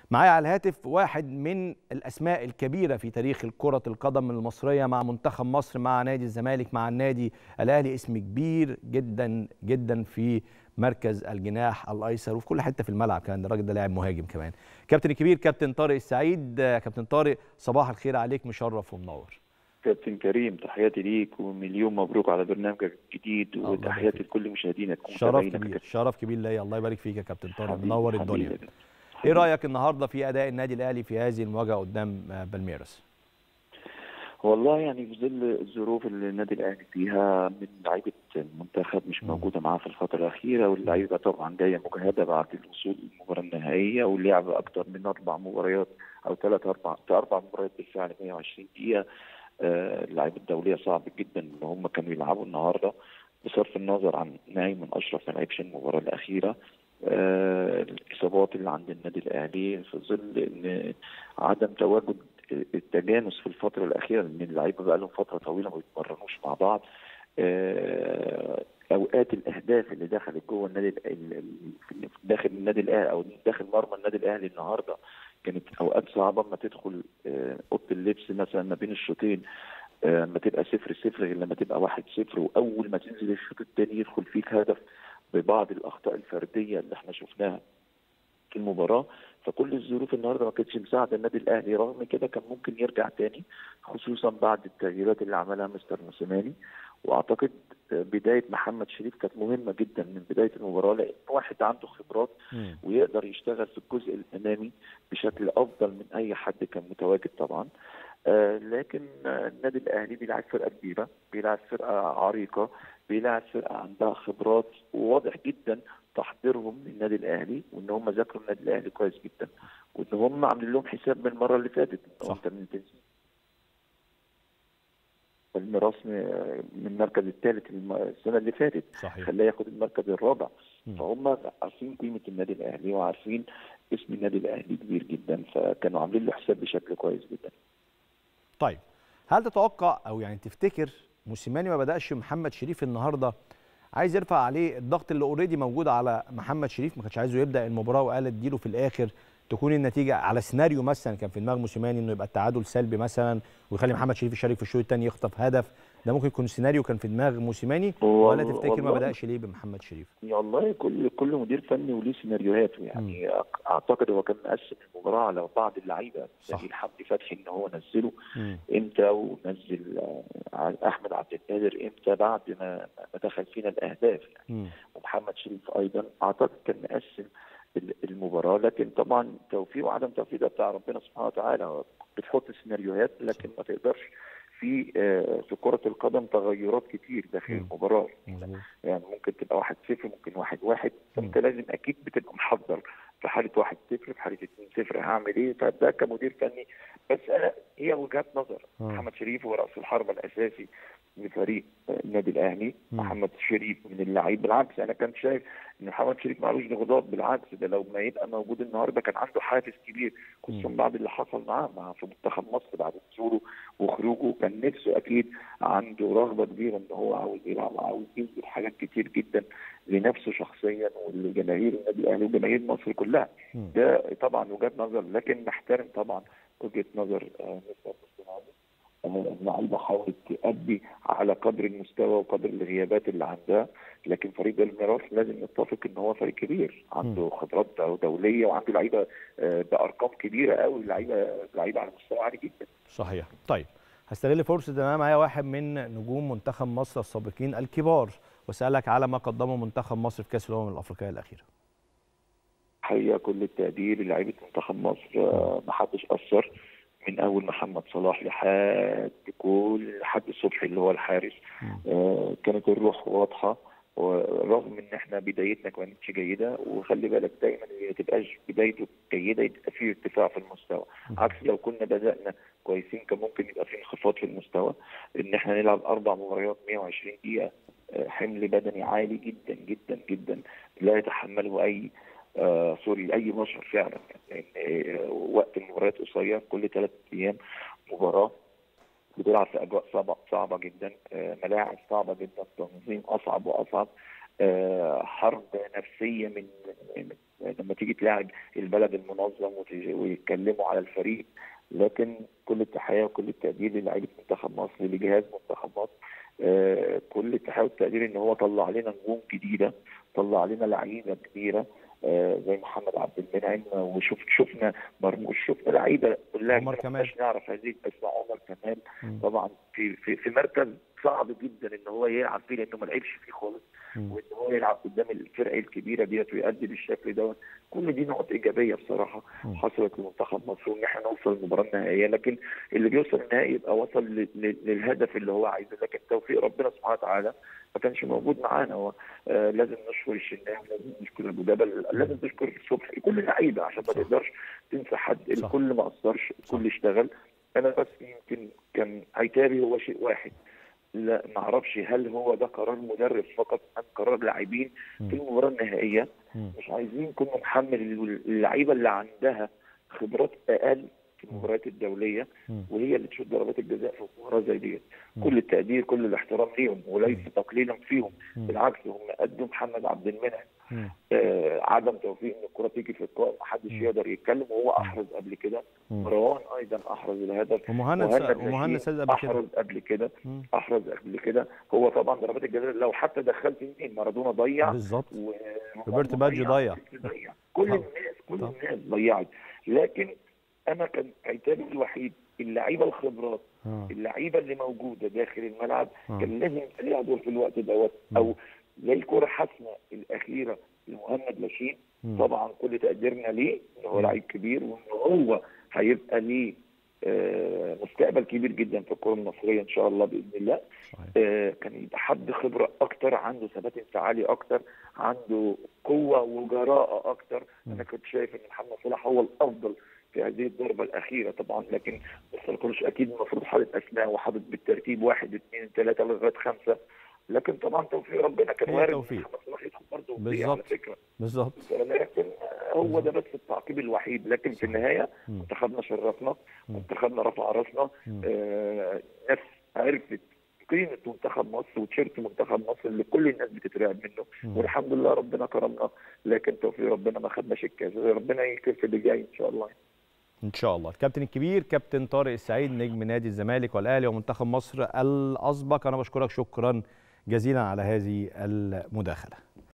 معايا على الهاتف واحد من الاسماء الكبيره في تاريخ كره القدم المصريه مع منتخب مصر مع نادي الزمالك مع النادي الاهلي اسم كبير جدا جدا في مركز الجناح الايسر وفي كل حته في الملعب كان الراجل ده لاعب مهاجم كمان كابتن الكبير كابتن طارق السعيد كابتن طارق صباح الخير عليك مشرف ومنور كابتن كريم تحياتي ليك ومليون مبروك على برنامجك الجديد وتحياتي لكل مشاهدينك شرف كبير شرف كبير ليا الله يبارك فيك يا كابتن طارق منور الدنيا ايه رايك النهارده في اداء النادي الاهلي في هذه المواجهه قدام بالميراس والله يعني في ظل الظروف اللي النادي الاهلي فيها من لعيبه المنتخب مش موجوده معاه في الفتره الاخيره واللعيبه طبعا جايه مجهده بعد الوصول للمباراه النهائيه واللعب اكثر من اربع مباريات او ثلاث اربع اربع مباريات بالفعل 120 دقيقه آه اللعيبه الدوليه صعب جدا ان هم كانوا يلعبوا النهارده بصرف النظر عن نايم من اشرف ما لعبش المباراه الاخيره آه الاصابات اللي عند النادي الاهلي في ظل ان عدم تواجد التجانس في الفتره الاخيره لان اللعيبه بقى لهم فتره طويله ما بيتمرنوش مع بعض آه اوقات الاهداف اللي دخلت جوه النادي داخل النادي الاهلي او داخل مرمى النادي الاهلي النهارده كانت اوقات صعبه اما تدخل اوضه اللبس مثلا ما بين الشوطين لما تبقى صفر صفر غير لما تبقى واحد صفر واول ما تنزل الشوط الثاني يدخل فيك هدف ببعض الاخطاء الفرديه اللي احنا شفناها في المباراه فكل الظروف النهارده ما كانتش مساعده النادي الاهلي رغم كده كان ممكن يرجع تاني خصوصا بعد التغييرات اللي عملها مستر موسيماني واعتقد بدايه محمد شريف كانت مهمه جدا من بدايه المباراه لان واحد عنده خبرات ويقدر يشتغل في الجزء الامامي بشكل افضل من اي حد كان متواجد طبعا آه لكن آه النادي الاهلي بيلعب فرقه كبيره بيلعب فرقه عريقه بيلعب فرقه عندها خبرات وواضح جدا تحضيرهم للنادي الاهلي وان هم ذاكروا النادي الاهلي كويس جدا وان هم عاملين لهم حساب من المره اللي فاتت صح. انت من الميراث من المركز الثالث السنه اللي فاتت صحيح خلاه ياخد المركز الرابع مم. فهم عارفين قيمه النادي الاهلي وعارفين اسم النادي الاهلي كبير جدا فكانوا عاملين له حساب بشكل كويس جدا طيب هل تتوقع او يعني تفتكر موسيماني ما بداش محمد شريف النهارده عايز يرفع عليه الضغط اللي اوريدي موجود على محمد شريف ما كانش عايزه يبدا المباراه وقال اديله في الاخر تكون النتيجه على سيناريو مثلا كان في دماغ موسيماني انه يبقى التعادل سلبي مثلا ويخلي محمد شريف يشارك في الشوط الثاني يخطف هدف ده ممكن يكون سيناريو كان في دماغ موسيماني ولا والله- تفتكر ما والله. بداش ليه بمحمد شريف والله كل كل مدير فني وليه سيناريوهاته يعني اعتقد هو كان مقسم المباراه على بعض اللعيبه صح. زي حمدي فتحي ان هو نزله مم. امتى ونزل آه، احمد عبد القادر امتى بعد ما ما دخل فينا الاهداف يعني مم. ومحمد شريف ايضا اعتقد كان مقسم ال- المباراه لكن طبعا توفيق وعدم توفيق ده بتاع ربنا سبحانه وتعالى بتحط سيناريوهات لكن ما تقدرش في آه، في كره القدم تغيرات كتير داخل مم. المباراه مظبوط يعني ممكن تبقى واحد صفر ممكن واحد واحد فانت لازم اكيد بتبقى محضر في حاله واحد صفر في حاله اتنين صفر هعمل ايه فده كمدير فني بس انا هي وجهات نظر مم. محمد شريف هو راس الحربه الاساسي لفريق النادي الاهلي مم. محمد شريف من اللعيب بالعكس انا كنت شايف ان محمد شريف معلوش ضغوطات بالعكس ده لو ما يبقى موجود النهارده كان عنده حافز كبير خصوصا مم. بعد اللي حصل معاه مع في منتخب مصر بعد نزوله وخروجه كان نفسه اكيد عنده رغبه كبيره ان هو عاوز يلعب عاوز ينزل حاجات كتير جدا لنفسه شخصيا ولجماهير النادي الاهلي وجماهير مصر كلها مم. ده طبعا وجهه نظر لكن نحترم طبعا وجهه نظر آه، مستر موسيماني آه، اللعيبه حاولت تأدي على قدر المستوى وقدر الغيابات اللي عندها لكن فريق الميراث لازم نتفق ان هو فريق كبير عنده خبرات دو- دوليه وعنده لعيبه آه، بارقام كبيره قوي لعيبه لعيبه على مستوى عالي جدا صحيح طيب هستغل فرصه ان انا معايا واحد من نجوم منتخب مصر السابقين الكبار واسالك على ما قدمه منتخب مصر في كاس الامم الافريقيه الاخيره حقيقه كل التقدير لعيبه منتخب مصر آه، ما حدش اثر من اول محمد صلاح لحد كل لحد صبحي اللي هو الحارس آه، كانت الروح واضحه ورغم ان احنا بدايتنا ما كانتش جيده وخلي بالك دايما هي ما تبقاش بدايته جيده يبقى في ارتفاع في المستوى عكس لو كنا بدانا كويسين كان ممكن يبقى في انخفاض في المستوى ان احنا نلعب اربع مباريات 120 دقيقه آه، حمل بدني عالي جدا جدا جدا لا يتحمله اي آه سوري اي بشر فعلا لان آه وقت المباريات قصير كل ثلاث ايام مباراه بتلعب في اجواء صعبه صعبه جدا آه ملاعب صعبه جدا تنظيم اصعب واصعب آه، حرب نفسيه من من- لما تيجي تلاعب البلد المنظم وتيجي- ويتكلموا على الفريق لكن كل التحيه وكل التقدير للاعيبه منتخب مصر لجهاز منتخب مصر آه، كل التحيه والتقدير ان هو طلع لنا نجوم جديده طلع لنا لعيبه كبيره آه، زي محمد عبد المنعم وشوف شفنا مرموش شفنا لعيبه كلها عمر ما كمال. كناش نعرف هذه الاسماء عمر كمال مم. طبعا في في في مركز صعب جدا ان هو يلعب فيه لانه ما لعبش فيه خالص مم. وان هو يلعب قدام الفرق الكبيره ديت ويأدي بالشكل دوت كل دي نقط ايجابيه بصراحه مم. حصلت لمنتخب مصر وان احنا نوصل للمباراه النهائيه لكن اللي بيوصل النهائي يبقى وصل ل- ل- للهدف اللي هو عايزه لكن توفيق ربنا سبحانه وتعالى ما كانش موجود معانا هو آه لازم نشكر الشناوي لازم نشكر ابو جبل لازم نشكر صبحي كل اللعيبه عشان ما صح. تقدرش تنسى حد صح. الكل ما قصرش صح. الكل اشتغل انا بس يمكن كان عتابي هو شيء واحد لا ما اعرفش هل هو ده قرار مدرب فقط ام قرار لاعبين في المباراه النهائيه مم. مش عايزين كنا نحمل اللعيبه اللي عندها خبرات اقل في المباريات الدوليه مم. وهي اللي تشوف ضربات الجزاء في مباراه زي ديت مم. كل التقدير كل الاحترام ليهم وليس تقليلا فيهم مم. بالعكس هم قدوا محمد عبد المنعم مم. آه عدم توفيق ان الكره تيجي في القائم محدش مم. يقدر يتكلم وهو احرز قبل كده مم. مروان ايضا احرز الهدف ومهند مهند ومهند نشيد سيد قبل كده احرز قبل كده مم. احرز قبل كده هو طبعا ضربات الجزاء لو حتى دخلت مين مارادونا ضيع بالظبط و- روبرت باجيو ضيع. ضيع كل طبعا. الناس كل طبعا. الناس ضيعت لكن انا كان عتابي الوحيد اللعيبه الخبرات آه. اللعيبه اللي موجوده داخل الملعب آه. كان لازم يبقى ليها دور في الوقت دوت او زي الكره الحاسمه الاخيره لمهند لاشين مم. طبعا كل تقديرنا ليه ان هو مم. لعيب كبير وان هو هيبقى ليه آه، مستقبل كبير جدا في الكره المصريه ان شاء الله باذن الله صحيح. آه، كان يبقى حد خبره اكتر عنده ثبات انفعالي اكتر عنده قوه وجراءه اكتر مم. انا كنت شايف ان محمد صلاح هو الافضل في هذه الضربه الاخيره طبعا لكن بس الكلش اكيد المفروض حاطط اسماء وحاطط بالترتيب واحد اثنين ثلاثه لغايه خمسه لكن طبعا توفيق ربنا كان هي وارد إن توفيق. محمد صلاح يدخل برضه ويضيع على بالظبط. فكره بالظبط لكن هو ده بس التعقيب الوحيد لكن في النهايه مم. منتخبنا شرفنا مم. منتخبنا رفع راسنا مم. آه، ناس عرفت قيمه منتخب مصر وتيشيرت منتخب مصر اللي كل الناس بتترعب منه مم. والحمد لله ربنا كرمنا لكن توفيق ربنا ما خدناش الكاس ربنا يكرم في اللي جاي ان شاء الله ان شاء الله الكابتن الكبير كابتن طارق السعيد نجم نادي الزمالك والاهلي ومنتخب مصر الاسبق انا بشكرك شكرا جزيلا على هذه المداخله